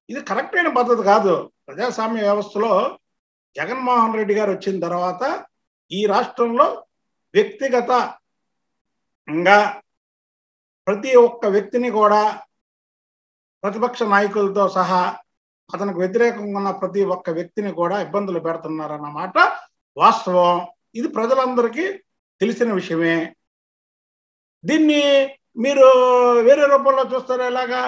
ఇది కరెక్ట్ అయిన పద్ధతి కాదు ప్రజాస్వామ్య వ్యవస్థలో జగన్మోహన్ రెడ్డి గారు వచ్చిన తర్వాత ఈ రాష్ట్రంలో వ్యక్తిగతంగా ప్రతి ఒక్క వ్యక్తిని కూడా ప్రతిపక్ష నాయకులతో సహా అతనికి వ్యతిరేకంగా ఉన్న ప్రతి ఒక్క వ్యక్తిని కూడా ఇబ్బందులు పెడుతున్నారన్నమాట వాస్తవం ఇది ప్రజలందరికీ తెలిసిన విషయమే దీన్ని మీరు వేరే రూపంలో చూస్తారు ఎలాగా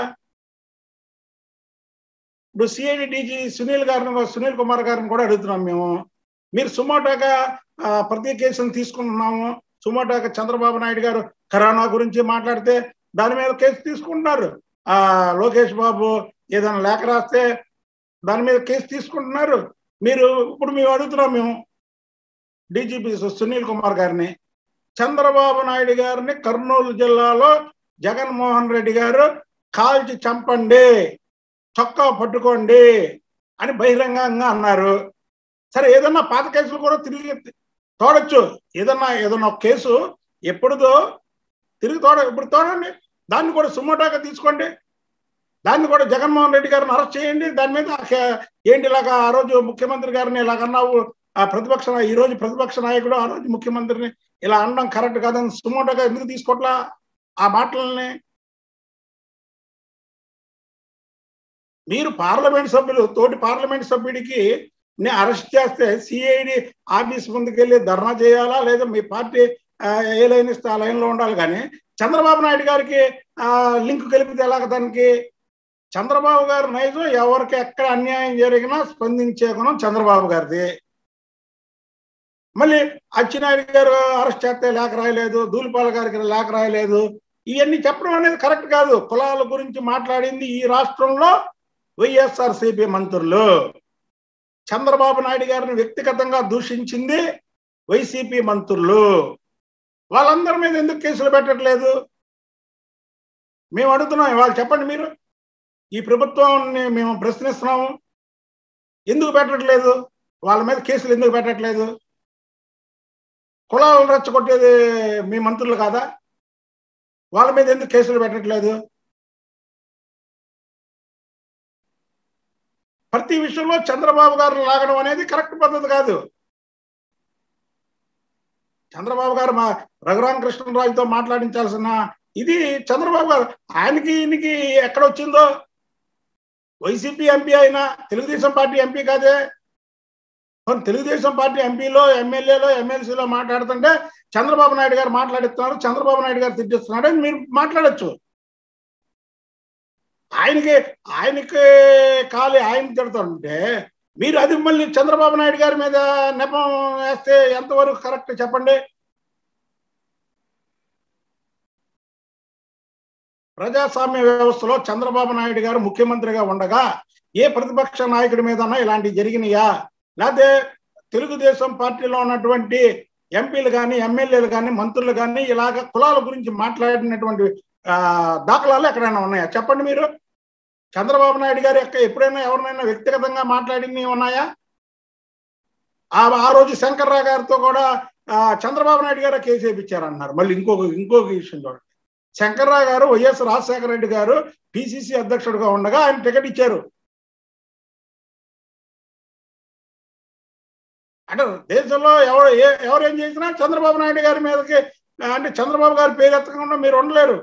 ఇప్పుడు సిఐడి డీజీ సునీల్ గారిని సునీల్ కుమార్ గారిని కూడా అడుగుతున్నాం మేము మీరు సుమోటోగా ఆ, ప్రతి కేసును తీసుకుంటున్నాము సుమోటోగా చంద్రబాబు నాయుడు గారు కరోనా గురించి మాట్లాడితే దాని మీద కేసు తీసుకుంటున్నారు ఆ లోకేష్ బాబు ఏదైనా లేఖ రాస్తే దాని మీద కేసు తీసుకుంటున్నారు మీరు ఇప్పుడు మేము అడుగుతున్నాం మేము డీజీపీ సునీల్ కుమార్ గారిని చంద్రబాబు నాయుడు గారిని కర్నూలు జిల్లాలో జగన్మోహన్ రెడ్డి గారు కాల్చి చంపండి చొక్కా పట్టుకోండి అని బహిరంగంగా అన్నారు సరే ఏదన్నా పాత కేసులు కూడా తిరిగి తోడచ్చు ఏదన్నా ఏదన్నా ఒక కేసు ఎప్పుడుదో తిరిగి తోడ ఇప్పుడు తోడండి దాన్ని కూడా సుమోటాగా తీసుకోండి దాన్ని కూడా జగన్మోహన్ రెడ్డి గారిని అరెస్ట్ చేయండి దాని మీద హే- ఏంటి ఇలాగా ఆ రోజు ముఖ్యమంత్రి గారిని ఇలాగన్నావు ఆ ప్రతిపక్ష నా- ఈ రోజు ప్రతిపక్ష నాయకుడు ఆ రోజు ముఖ్యమంత్రిని ఇలా అనడం కరెక్ట్ కాదని సుమోటోగా ఎందుకు తీసుకోవట్లా ఆ మాటలని మీరు పార్లమెంట్ సభ్యులు తోటి పార్లమెంట్ సభ్యుడికి ని అరెస్ట్ చేస్తే సిఐడి ఆఫీస్ ముందుకెళ్ళి ధర్నా చేయాలా లేదా మీ పార్టీ ఆ, ఏ లైన్ ఇస్తే ఆ లైన్లో ఉండాలి కానీ చంద్రబాబు నాయుడు గారికి ఆ లింక్ కలిపితే ఎలాగ దానికి చంద్రబాబు గారి నైజం ఎవరికి ఎక్కడ అన్యాయం జరిగినా స్పందించే గుణం చంద్రబాబు గారిది మళ్ళీ అచ్చెన్నాయుడు గారు అరెస్ట్ చేస్తే లేఖ రాయలేదు దూలిపాల గారికి లేఖ రాయలేదు ఇవన్నీ చెప్పడం అనేది కరెక్ట్ కాదు కులాల గురించి మాట్లాడింది ఈ రాష్ట్రంలో వైఎస్ఆర్సీపీ మంత్రులు చంద్రబాబు నాయుడు గారిని వ్యక్తిగతంగా దూషించింది వైసీపీ మంత్రులు వాళ్ళందరి మీద ఎందుకు కేసులు పెట్టట్లేదు మేము అడుగుతున్నాం వాళ్ళు చెప్పండి మీరు ఈ ప్రభుత్వాన్ని మేము ప్రశ్నిస్తున్నాము ఎందుకు పెట్టట్లేదు వాళ్ళ మీద కేసులు ఎందుకు పెట్టట్లేదు కులాలను రెచ్చగొట్టేది మీ మంత్రులు కాదా వాళ్ళ మీద ఎందుకు కేసులు పెట్టట్లేదు ప్రతి విషయంలో చంద్రబాబు గారు లాగడం అనేది కరెక్ట్ పద్ధతి కాదు చంద్రబాబు గారు మా రఘురామకృష్ణరాజుతో మాట్లాడించాల్సిన ఇది చంద్రబాబు గారు ఆయనకి ఈయనకి ఎక్కడ వచ్చిందో వైసీపీ ఎంపీ అయినా తెలుగుదేశం పార్టీ ఎంపీ కాదే మరి తెలుగుదేశం పార్టీ ఎంపీలో ఎమ్మెల్యేలో ఎమ్మెల్సీలో మాట్లాడుతుంటే చంద్రబాబు నాయుడు గారు మాట్లాడిస్తున్నారు చంద్రబాబు నాయుడు గారు తిట్టిస్తున్నాడు అని మీరు మాట్లాడచ్చు ఆయనకి ఆయనకి కాలి ఆయన తిడుతుంటే మీరు అది మళ్ళీ చంద్రబాబు నాయుడు గారి మీద నెపం వేస్తే ఎంతవరకు కరెక్ట్ చెప్పండి ప్రజాస్వామ్య వ్యవస్థలో చంద్రబాబు నాయుడు గారు ముఖ్యమంత్రిగా ఉండగా ఏ ప్రతిపక్ష నాయకుడి మీదన్నా ఇలాంటివి జరిగినాయా లేకపోతే తెలుగుదేశం పార్టీలో ఉన్నటువంటి ఎంపీలు కానీ ఎమ్మెల్యేలు కానీ మంత్రులు కానీ ఇలాగ కులాల గురించి మాట్లాడినటువంటి ఆ, దాఖలాలు ఎక్కడైనా ఉన్నాయా చెప్పండి మీరు చంద్రబాబు నాయుడు గారు యొక్క ఎప్పుడైనా ఎవరినైనా వ్యక్తిగతంగా మాట్లాడినవి ఉన్నాయా ఆ ఆ రోజు శంకర్రావు గారితో కూడా ఆ, చంద్రబాబు నాయుడు గారు కేసు వేయించారన్నారు మళ్ళీ ఇంకొక ఇంకొక విషయం చూడండి శంకర్రావు గారు వైఎస్ రాజశేఖర రెడ్డి గారు పిసిసి అధ్యక్షుడిగా ఉండగా ఆయన టికెట్ ఇచ్చారు అంటే దేశంలో ఎవరు ఏ- ఎవరు ఏం చేసినా చంద్రబాబు నాయుడు గారి మీదకి ఆ, అంటే చంద్రబాబు గారి పేరు ఎత్తకుండా మీరు ఉండలేరు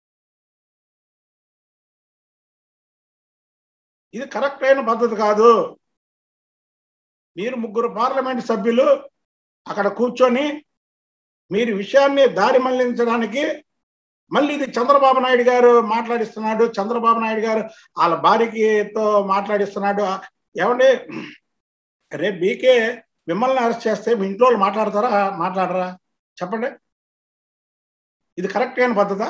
ఇది కరెక్ట్ అయిన పద్ధతి కాదు మీరు ముగ్గురు పార్లమెంట్ సభ్యులు అక్కడ కూర్చొని మీరు విషయాన్ని దారి మళ్లించడానికి మళ్ళీ ఇది చంద్రబాబు నాయుడు గారు మాట్లాడిస్తున్నాడు చంద్రబాబు నాయుడు గారు వాళ్ళ భార్యకితో మాట్లాడిస్తున్నాడు ఏమండి రేపు మీకే మిమ్మల్ని అరెస్ట్ చేస్తే మీ ఇంట్లో వాళ్ళు మాట్లాడతారా మాట్లాడరా చెప్పండి ఇది కరెక్ట్ అయిన పద్ధత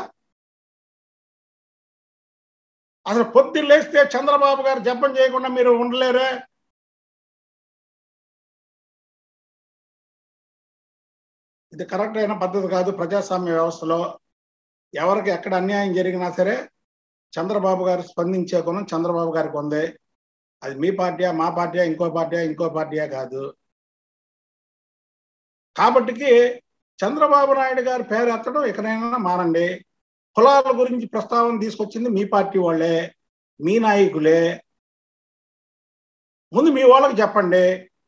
అసలు పొద్దున్న లేస్తే చంద్రబాబు గారు జపం చేయకుండా మీరు ఉండలేరే ఇది కరెక్ట్ అయిన పద్ధతి కాదు ప్రజాస్వామ్య వ్యవస్థలో ఎవరికి ఎక్కడ అన్యాయం జరిగినా సరే చంద్రబాబు గారు స్పందించే గుణం చంద్రబాబు గారికి ఉంది అది మీ పార్టీయా మా పార్టీయా ఇంకో పార్టీయా ఇంకో పార్టీయా కాదు కాబట్టికి చంద్రబాబు నాయుడు గారి పేరు ఎత్తడం ఎక్కడైనా మారండి కులాల గురించి ప్రస్తావన తీసుకొచ్చింది మీ పార్టీ వాళ్ళే మీ నాయకులే ముందు మీ వాళ్ళకి చెప్పండి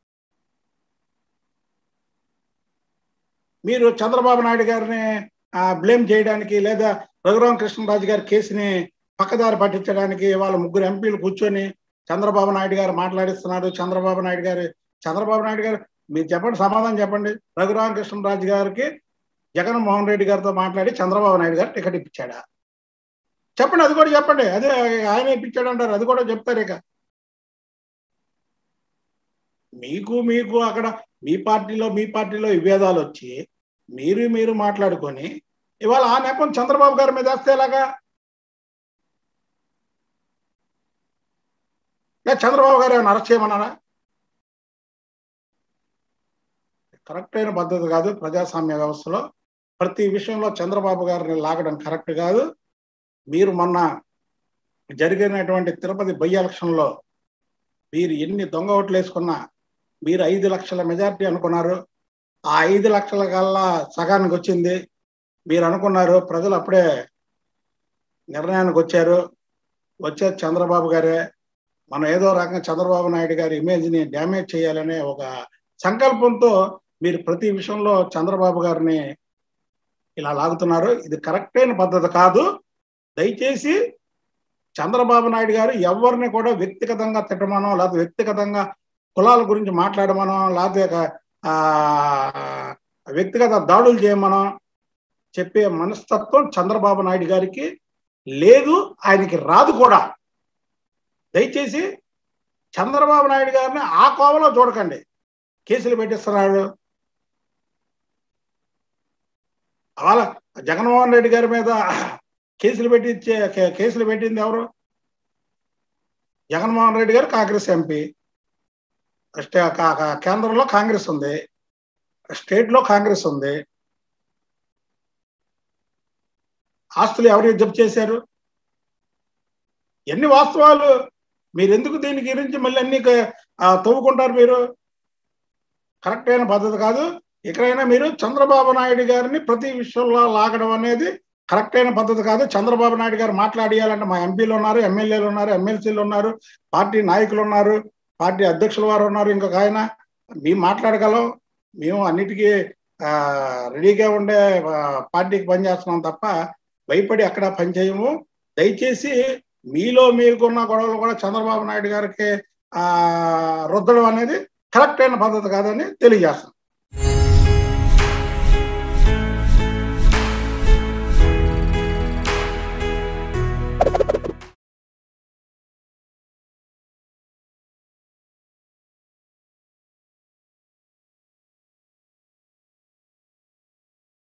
మీరు చంద్రబాబు నాయుడు గారిని బ్లేమ్ చేయడానికి లేదా రఘురామ కృష్ణరాజు గారి కేసుని పక్కదారి పట్టించడానికి వాళ్ళ ముగ్గురు ఎంపీలు కూర్చొని చంద్రబాబు నాయుడు గారు మాట్లాడిస్తున్నారు చంద్రబాబు నాయుడు గారు చంద్రబాబు నాయుడు గారు మీరు చెప్పండి సమాధానం చెప్పండి రఘురామ కృష్ణరాజు గారికి జగన్మోహన్ రెడ్డి గారితో మాట్లాడి చంద్రబాబు నాయుడు గారు టికెట్ ఇప్పించాడా చెప్పండి అది కూడా చెప్పండి అదే ఆయన ఇప్పించాడు అంటారు అది కూడా చెప్తారు ఇక మీకు మీకు అక్కడ మీ పార్టీలో మీ పార్టీలో విభేదాలు వచ్చి మీరు మీరు మాట్లాడుకొని ఇవాళ ఆ నెపం చంద్రబాబు గారి మీద వేస్తే ఎలాగా లేదా చంద్రబాబు గారు ఏమైనా అరెస్ట్ చేయమన్నారా కరెక్ట్ అయిన పద్ధతి కాదు ప్రజాస్వామ్య వ్యవస్థలో ప్రతి విషయంలో చంద్రబాబు గారిని లాగడం కరెక్ట్ కాదు మీరు మొన్న జరిగినటువంటి తిరుపతి బై ఎలక్షన్లో మీరు ఎన్ని దొంగ ఓట్లు వేసుకున్నా మీరు ఐదు లక్షల మెజార్టీ అనుకున్నారు ఆ ఐదు లక్షల కల్లా సగానికి వచ్చింది మీరు అనుకున్నారు ప్రజలు అప్పుడే నిర్ణయానికి వచ్చారు వచ్చే చంద్రబాబు గారే మనం ఏదో రకంగా చంద్రబాబు నాయుడు గారి ఇమేజ్ని డ్యామేజ్ చేయాలనే ఒక సంకల్పంతో మీరు ప్రతి విషయంలో చంద్రబాబు గారిని ఇలా లాగుతున్నారు ఇది కరెక్ట్ అయిన పద్ధతి కాదు దయచేసి చంద్రబాబు నాయుడు గారు ఎవరిని కూడా వ్యక్తిగతంగా తిట్టమనో లేకపోతే వ్యక్తిగతంగా కులాల గురించి మాట్లాడమనో లేకపోతే ఆ వ్యక్తిగత దాడులు చేయమనో చెప్పే మనస్తత్వం చంద్రబాబు నాయుడు గారికి లేదు ఆయనకి రాదు కూడా దయచేసి చంద్రబాబు నాయుడు గారిని ఆ కోవలో చూడకండి కేసులు పెట్టిస్తున్నాడు అలా జగన్మోహన్ రెడ్డి గారి మీద కేసులు పెట్టించే కేసులు పెట్టింది ఎవరు జగన్మోహన్ రెడ్డి గారు కాంగ్రెస్ ఎంపీ కేంద్రంలో కాంగ్రెస్ ఉంది స్టేట్ లో కాంగ్రెస్ ఉంది ఆస్తులు ఎవరు జప్తు చేశారు ఎన్ని వాస్తవాలు మీరు ఎందుకు దీని గురించి మళ్ళీ అన్ని తవ్వుకుంటారు మీరు కరెక్ట్ అయిన పద్ధతి కాదు ఇకడైనా మీరు చంద్రబాబు నాయుడు గారిని ప్రతి విషయంలో లాగడం అనేది కరెక్ట్ అయిన పద్ధతి కాదు చంద్రబాబు నాయుడు గారు మాట్లాడియాలంటే మా ఎంపీలు ఉన్నారు ఎమ్మెల్యేలు ఉన్నారు ఎమ్మెల్సీలు ఉన్నారు పార్టీ నాయకులు ఉన్నారు పార్టీ అధ్యక్షుల వారు ఉన్నారు ఇంకొక ఆయన మేము మాట్లాడగలం మేము అన్నిటికీ రెడీగా ఉండే పార్టీకి పనిచేస్తున్నాం తప్ప భయపడి అక్కడ పనిచేయము దయచేసి మీలో మీకున్న గొడవలు కూడా చంద్రబాబు నాయుడు గారికి ఆ రుద్దడం అనేది కరెక్ట్ అయిన పద్ధతి కాదని తెలియజేస్తాం